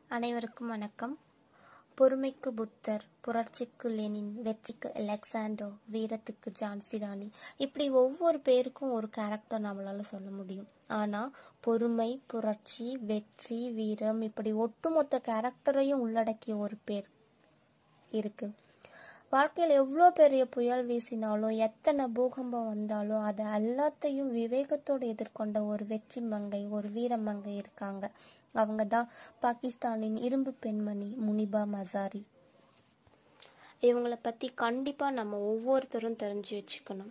அனைவருக்கும் வணக்கம் பொறுமைக்கு புத்தர் புரட்சிக்கு லெனின் வெற்றிக்கு அலெக்சாண்டர் வீரத்துக்கு ஜான்சி ராணி இப்படி ஒவ்வொரு பேருக்கும் ஒரு கேரக்டர் நம்மளால சொல்ல முடியும் ஆனா பொறுமை புரட்சி வெற்றி வீரம் இப்படி ஒட்டுமொத்த கேரக்டரையும் உள்ளடக்கிய ஒரு பேர் இருக்கு வாழ்க்கையில் எவ்வளோ பெரிய புயல் வீசினாலும் எத்தனை பூகம்பம் வந்தாலும் அதை எல்லாத்தையும் விவேகத்தோடு எதிர்கொண்ட ஒரு வெற்றி மங்கை ஒரு வீர மங்கை இருக்காங்க அவங்க தான் பாகிஸ்தானின் இரும்பு பெண்மணி முனிபா மசாரி இவங்களை பற்றி கண்டிப்பாக நம்ம ஒவ்வொருத்தரும் தெரிஞ்சு வச்சுக்கணும்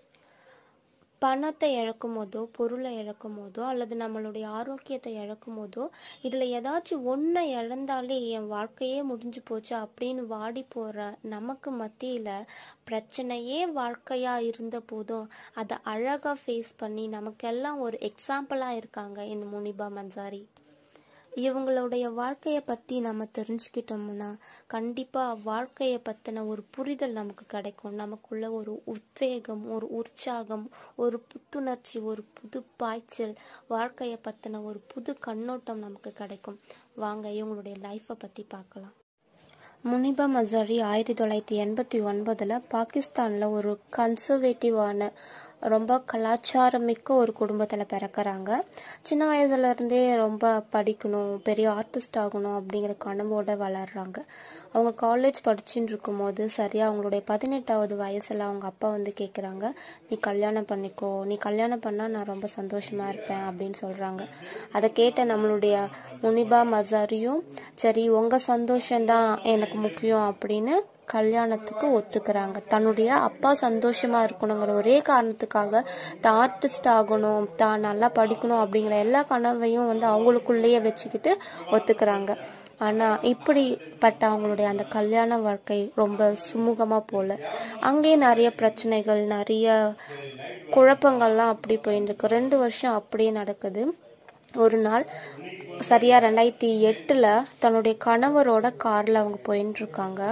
பணத்தை இழக்கும் போதோ பொருளை இழக்கும் போதோ அல்லது நம்மளுடைய ஆரோக்கியத்தை இழக்கும் போதோ இதில் ஏதாச்சும் ஒன்றை இழந்தாலே என் வாழ்க்கையே முடிஞ்சு போச்சு அப்படின்னு வாடி போகிற நமக்கு மத்தியில் பிரச்சனையே வாழ்க்கையாக இருந்த போதும் அதை அழகாக ஃபேஸ் பண்ணி நமக்கெல்லாம் ஒரு எக்ஸாம்பிளாக இருக்காங்க இந்த முனிபா மன்சாரி இவங்களுடைய வாழ்க்கையை பற்றி நம்ம தெரிஞ்சுக்கிட்டோம்னா கண்டிப்பாக வாழ்க்கையை பற்றின ஒரு புரிதல் நமக்கு கிடைக்கும் நமக்குள்ள ஒரு உத்வேகம் ஒரு உற்சாகம் ஒரு புத்துணர்ச்சி ஒரு புது பாய்ச்சல் வாழ்க்கையை பற்றின ஒரு புது கண்ணோட்டம் நமக்கு கிடைக்கும் வாங்க இவங்களுடைய லைஃப்பை பற்றி பார்க்கலாம் முனிபா மசாரி ஆயிரத்தி தொள்ளாயிரத்தி எண்பத்தி ஒன்பதில் பாகிஸ்தானில் ஒரு கன்சர்வேட்டிவான ரொம்ப கலாச்சாரமிக்க ஒரு குடும்பத்தில் பிறக்கிறாங்க சின்ன வயசுலேருந்தே ரொம்ப படிக்கணும் பெரிய ஆர்டிஸ்ட் ஆகணும் அப்படிங்கிற கனவோட வளர்றாங்க அவங்க காலேஜ் படிச்சுட்டு இருக்கும்போது சரியாக அவங்களுடைய பதினெட்டாவது வயசில் அவங்க அப்பா வந்து கேட்குறாங்க நீ கல்யாணம் பண்ணிக்கோ நீ கல்யாணம் பண்ணால் நான் ரொம்ப சந்தோஷமாக இருப்பேன் அப்படின்னு சொல்கிறாங்க அதை கேட்ட நம்மளுடைய முனிபா மசாரியும் சரி உங்கள் சந்தோஷம்தான் எனக்கு முக்கியம் அப்படின்னு கல்யாணத்துக்கு ஒத்துக்கிறாங்க தன்னுடைய அப்பா சந்தோஷமா இருக்கணுங்கிற ஒரே காரணத்துக்காக தான் ஆர்டிஸ்ட் ஆகணும் தான் நல்லா படிக்கணும் அப்படிங்கிற எல்லா கனவையும் வந்து அவங்களுக்குள்ளேயே வச்சுக்கிட்டு ஒத்துக்கிறாங்க ஆனா இப்படிப்பட்ட அவங்களுடைய அந்த கல்யாண வாழ்க்கை ரொம்ப சுமூகமா போல அங்கேயே நிறைய பிரச்சனைகள் நிறைய குழப்பங்கள்லாம் அப்படி போயிட்டு இருக்கு ரெண்டு வருஷம் அப்படியே நடக்குது ஒரு நாள் சரியா ரெண்டாயிரத்தி எட்டுல தன்னுடைய கணவரோட கார்ல அவங்க போயிட்டு இருக்காங்க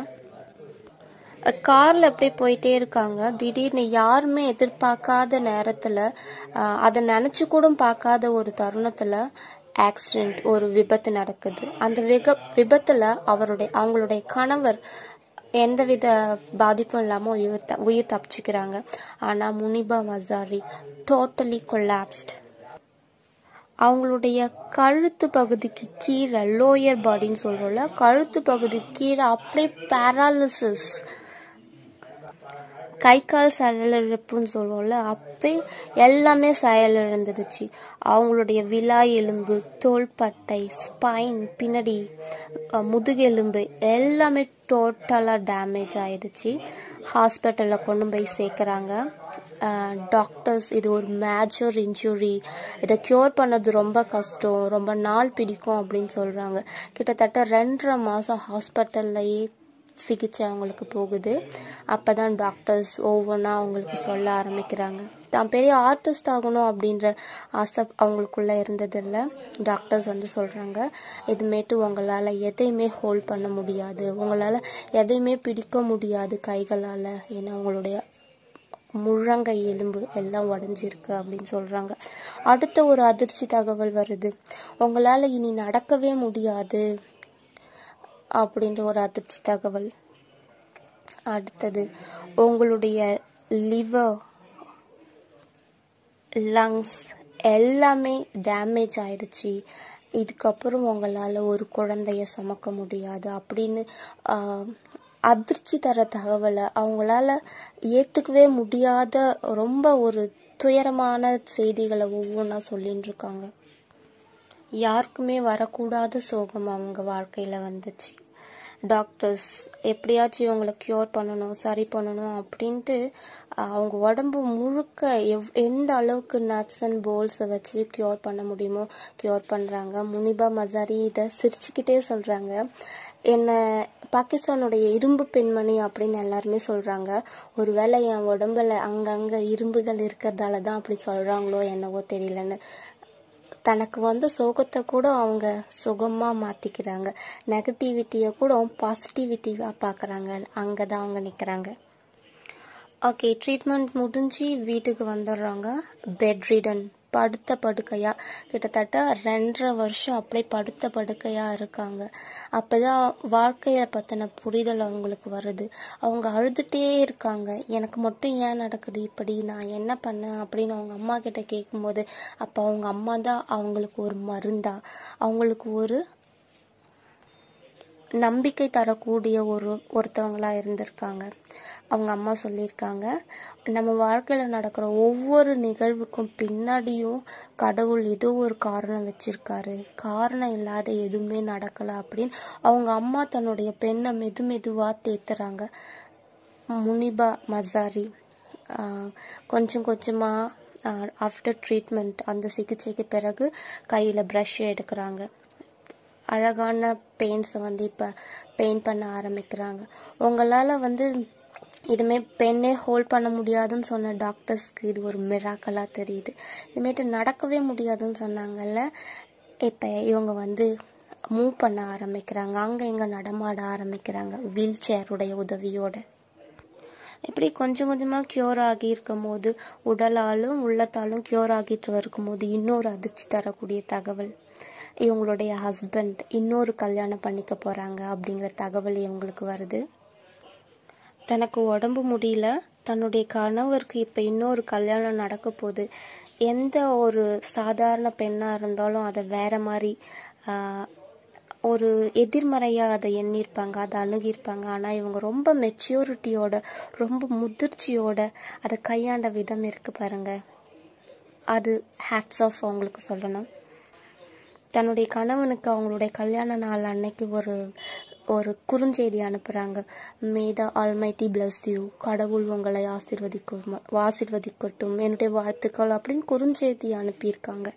காரில் அப்படியே போயிட்டே இருக்காங்க திடீர்னு யாருமே எதிர்பார்க்காத நேரத்தில் அதை நினச்சி கூட பார்க்காத ஒரு தருணத்தில் ஆக்சிடெண்ட் ஒரு விபத்து நடக்குது அந்த விக விபத்தில் அவருடைய அவங்களுடைய கணவர் எந்தவித பாதிப்பும் இல்லாமல் உயிர் த உயிர் தப்பிச்சுக்கிறாங்க ஆனால் முனிபா மசாரி டோட்டலி கொலாப்ஸ்ட் அவங்களுடைய கழுத்து பகுதிக்கு கீழே லோயர் பாடின்னு சொல்றோம்ல கழுத்து பகுதிக்கு கீழே அப்படியே பேராலிசிஸ் கை கால் செயலிழப்புன்னு சொல்லுவோம்ல அப்பே எல்லாமே செயலிழந்துடுச்சு அவங்களுடைய விழா எலும்பு தோள்பட்டை ஸ்பைன் பின்னாடி முதுகெலும்பு எல்லாமே டோட்டலாக டேமேஜ் ஆயிடுச்சு ஹாஸ்பிட்டலில் கொண்டு போய் சேர்க்குறாங்க டாக்டர்ஸ் இது ஒரு மேஜர் இன்ஜுரி இதை க்யூர் பண்ணது ரொம்ப கஷ்டம் ரொம்ப நாள் பிடிக்கும் அப்படின்னு சொல்கிறாங்க கிட்டத்தட்ட ரெண்டரை மாதம் ஹாஸ்பிட்டல்லையே சிகிச்சை அவங்களுக்கு போகுது அப்போ தான் டாக்டர்ஸ் ஒவ்வொன்றா அவங்களுக்கு சொல்ல ஆரம்பிக்கிறாங்க தான் பெரிய ஆர்டிஸ்ட் ஆகணும் அப்படின்ற ஆசை அவங்களுக்குள்ளே இருந்ததில்ல டாக்டர்ஸ் வந்து சொல்கிறாங்க இதுமேட்டு உங்களால் எதையுமே ஹோல்ட் பண்ண முடியாது உங்களால் எதையுமே பிடிக்க முடியாது கைகளால் ஏன்னா அவங்களுடைய முழங்கை எலும்பு எல்லாம் உடஞ்சிருக்கு அப்படின்னு சொல்கிறாங்க அடுத்த ஒரு அதிர்ச்சி தகவல் வருது உங்களால் இனி நடக்கவே முடியாது அப்படின்ற ஒரு அதிர்ச்சி தகவல் அடுத்தது உங்களுடைய லிவர் லங்ஸ் எல்லாமே டேமேஜ் ஆயிடுச்சு இதுக்கப்புறம் உங்களால் ஒரு குழந்தைய சுமக்க முடியாது அப்படின்னு அதிர்ச்சி தர தகவலை அவங்களால ஏற்றுக்கவே முடியாத ரொம்ப ஒரு துயரமான செய்திகளை ஒவ்வொன்றா சொல்லின்னு இருக்காங்க யாருக்குமே வரக்கூடாத சோகம் அவங்க வாழ்க்கையில் வந்துச்சு டாக்டர்ஸ் எப்படியாச்சும் இவங்களை க்யூர் பண்ணணும் சரி பண்ணணும் அப்படின்ட்டு அவங்க உடம்பு முழுக்க எவ் எந்த அளவுக்கு நட்ஸ் அண்ட் போல்ஸை வச்சு க்யூர் பண்ண முடியுமோ க்யூர் பண்ணுறாங்க முனிபா மசாரி இதை சிரிச்சுக்கிட்டே சொல்கிறாங்க என்ன பாகிஸ்தானுடைய இரும்பு பெண்மணி அப்படின்னு எல்லாருமே சொல்கிறாங்க ஒருவேளை என் உடம்புல அங்கங்கே இரும்புகள் இருக்கிறதால தான் அப்படி சொல்கிறாங்களோ என்னவோ தெரியலன்னு தனக்கு வந்த சோகத்தை கூட அவங்க சுகமாக மாற்றிக்கிறாங்க நெகட்டிவிட்டியை கூட பாசிட்டிவிட்டிவாக பார்க்குறாங்க அங்கே தான் அவங்க நிற்கிறாங்க ஓகே ட்ரீட்மெண்ட் முடிஞ்சு வீட்டுக்கு வந்துடுறாங்க பெட் ரிடன் படுத்த படுக்கையா கிட்டத்தட்ட ரெண்டரை வருஷம் அப்படியே படுத்த படுக்கையா இருக்காங்க அப்பதான் வாழ்க்கைய பத்தின புரிதல் அவங்களுக்கு வருது அவங்க அழுதுட்டே இருக்காங்க எனக்கு மட்டும் ஏன் நடக்குது இப்படி நான் என்ன பண்ணேன் அப்படின்னு அவங்க அம்மா கிட்ட கேட்கும்போது அப்ப அவங்க அம்மா தான் அவங்களுக்கு ஒரு மருந்தா அவங்களுக்கு ஒரு நம்பிக்கை தரக்கூடிய ஒரு ஒருத்தவங்களா இருந்திருக்காங்க அவங்க அம்மா சொல்லியிருக்காங்க நம்ம வாழ்க்கையில் நடக்கிற ஒவ்வொரு நிகழ்வுக்கும் பின்னாடியும் கடவுள் ஏதோ ஒரு காரணம் வச்சிருக்காரு காரணம் இல்லாத எதுவுமே நடக்கல அப்படின்னு அவங்க அம்மா தன்னுடைய பெண்ணை மெது மெதுவா தேத்துறாங்க முனிபா மசாரி ஆஹ் கொஞ்சம் கொஞ்சமா ஆஃப்டர் ட்ரீட்மெண்ட் அந்த சிகிச்சைக்கு பிறகு கையில ப்ரஷ் எடுக்கிறாங்க அழகான பெயிண்ட்ஸை வந்து இப்போ பெயிண்ட் பண்ண ஆரம்பிக்கிறாங்க உங்களால் வந்து இதுமே பெண்ணே ஹோல்ட் பண்ண முடியாதுன்னு சொன்ன டாக்டர்ஸ்க்கு இது ஒரு மிராக்கலாக தெரியுது இதுமேட்டு நடக்கவே முடியாதுன்னு சொன்னாங்கல்ல இப்போ இவங்க வந்து மூவ் பண்ண ஆரம்பிக்கிறாங்க அங்கே இங்கே நடமாட ஆரம்பிக்கிறாங்க வீல் சேருடைய உதவியோட இப்படி கொஞ்சம் கொஞ்சமாக க்யூர் ஆகி இருக்கும் போது உடலாலும் உள்ளத்தாலும் க்யூர் ஆகிட்டு இருக்கும்போது இன்னொரு அதிர்ச்சி தரக்கூடிய தகவல் இவங்களுடைய ஹஸ்பண்ட் இன்னொரு கல்யாணம் பண்ணிக்க போறாங்க அப்படிங்கிற தகவல் இவங்களுக்கு வருது தனக்கு உடம்பு முடியல தன்னுடைய கணவருக்கு இப்போ இன்னொரு கல்யாணம் நடக்க போகுது எந்த ஒரு சாதாரண பெண்ணாக இருந்தாலும் அதை வேற மாதிரி ஆஹ், ஒரு எதிர்மறையாக அதை எண்ணியிருப்பாங்க அதை அணுகியிருப்பாங்க ஆனால் இவங்க ரொம்ப மெச்சூரிட்டியோட ரொம்ப முதிர்ச்சியோட அதை கையாண்ட விதம் இருக்கு பாருங்க அது ஹேட்ஸ் ஆஃப் அவங்களுக்கு சொல்லணும் தன்னுடைய கணவனுக்கு அவங்களுடைய கல்யாண நாள் அன்னைக்கு ஒரு ஒரு குறுஞ்செய்தி அனுப்புறாங்க மேதா ஆல்மைட்டி பிளஸ் யூ கடவுள் உங்களை ஆசிர்வதிக்கும் ஆசிர்வதிக்கட்டும் என்னுடைய வாழ்த்துக்கள் அப்படின்னு குறுஞ்செய்தி அனுப்பியிருக்காங்க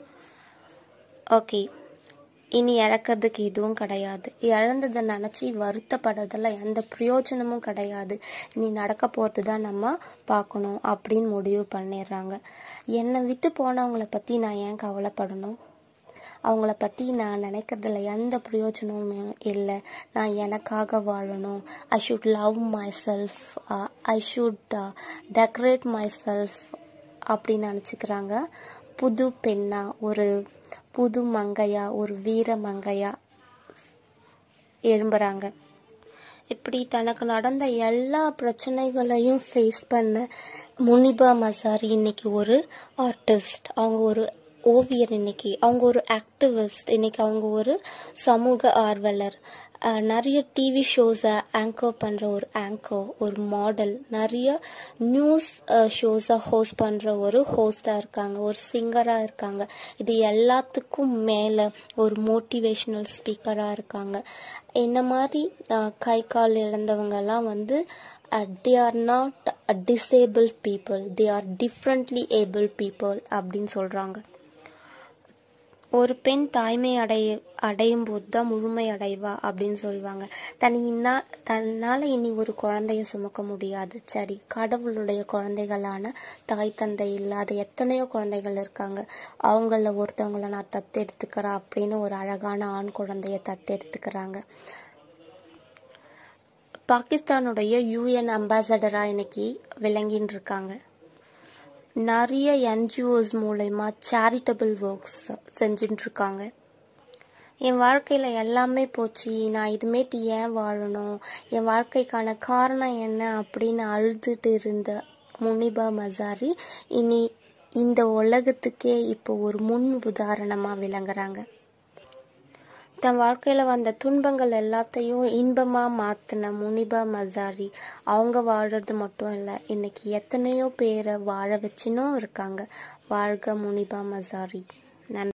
ஓகே இனி இழக்கிறதுக்கு இதுவும் கிடையாது இழந்ததை நினச்சி வருத்தப்படுறதுல எந்த பிரயோஜனமும் கிடையாது இனி நடக்க போகிறது தான் நம்ம பார்க்கணும் அப்படின்னு முடிவு பண்ணிடுறாங்க என்னை விட்டு போனவங்கள பற்றி நான் ஏன் கவலைப்படணும் அவங்கள பற்றி நான் நினைக்கிறதுல எந்த பிரயோஜனமும் இல்லை நான் எனக்காக வாழணும் I should love myself I should decorate myself அப்படின்னு நினச்சிக்கிறாங்க புது பெண்ணா ஒரு புது மங்கையா ஒரு வீர மங்கையா எழும்புறாங்க இப்படி தனக்கு நடந்த எல்லா பிரச்சனைகளையும் ஃபேஸ் பண்ண முனிபா மசாரி இன்னைக்கு ஒரு ஆர்டிஸ்ட் அவங்க ஒரு ஓவியர் இன்னைக்கு அவங்க ஒரு ஆக்டிவிஸ்ட் இன்னைக்கு அவங்க ஒரு சமூக ஆர்வலர் அஹ், நிறைய டிவி ஷோஸை ஆங்கர் பண்ணுற ஒரு ஆங்கர் ஒரு மாடல் நிறைய நியூஸ் ஷோஸை ஹோஸ்ட் பண்ணுற ஒரு ஹோஸ்டாக இருக்காங்க ஒரு சிங்கராக இருக்காங்க இது எல்லாத்துக்கும் மேலே ஒரு மோட்டிவேஷ்னல் ஸ்பீக்கராக இருக்காங்க இந்த மாதிரி அஹ், கை கால் இழந்தவங்கெல்லாம் வந்து they are not disable people they are differently able people அப்படின்னு சொல்கிறாங்க ஒரு பெண் தாய்மை அடைய அடையும் போது தான் முழுமை அடைவா அப்படின்னு சொல்லுவாங்க தனி இன்னா தன்னால் இனி ஒரு குழந்தைய சுமக்க முடியாது சரி கடவுளுடைய குழந்தைகளான தாய் தந்தை இல்லாத எத்தனையோ குழந்தைகள் இருக்காங்க அவங்கள ஒருத்தவங்கள நான் தத்தெடுத்துக்கிறேன் அப்படின்னு ஒரு அழகான ஆண் குழந்தைய தத்தெடுத்துக்கிறாங்க பாகிஸ்தானுடைய யூஎன் அம்பாசடராக இன்னைக்கு விளங்கின்னு இருக்காங்க நிறைய என்ஜிஓஸ் மூலயமா சேரிட்டபிள் ஒர்க்ஸ் செஞ்சுட்டு இருக்காங்க என் வாழ்க்கையில் எல்லாமே போச்சு நான் இதுமேட்டு ஏன் வாழணும் என் வாழ்க்கைக்கான காரணம் என்ன அப்படின்னு அழுதுட்டு இருந்த முனிபா மசாரி இனி இந்த உலகத்துக்கே இப்போ ஒரு முன் உதாரணமாக விளங்குறாங்க தன் வாழ்க்கையில் வந்த துன்பங்கள் எல்லாத்தையும் இன்பமாக மாற்றின முனிபா மசாரி அவங்க வாழறது மட்டும் இல்லை இன்னைக்கு எத்தனையோ பேரை வாழ வச்சுன்னும் இருக்காங்க வாழ்க முனிபா மசாரி நன்றி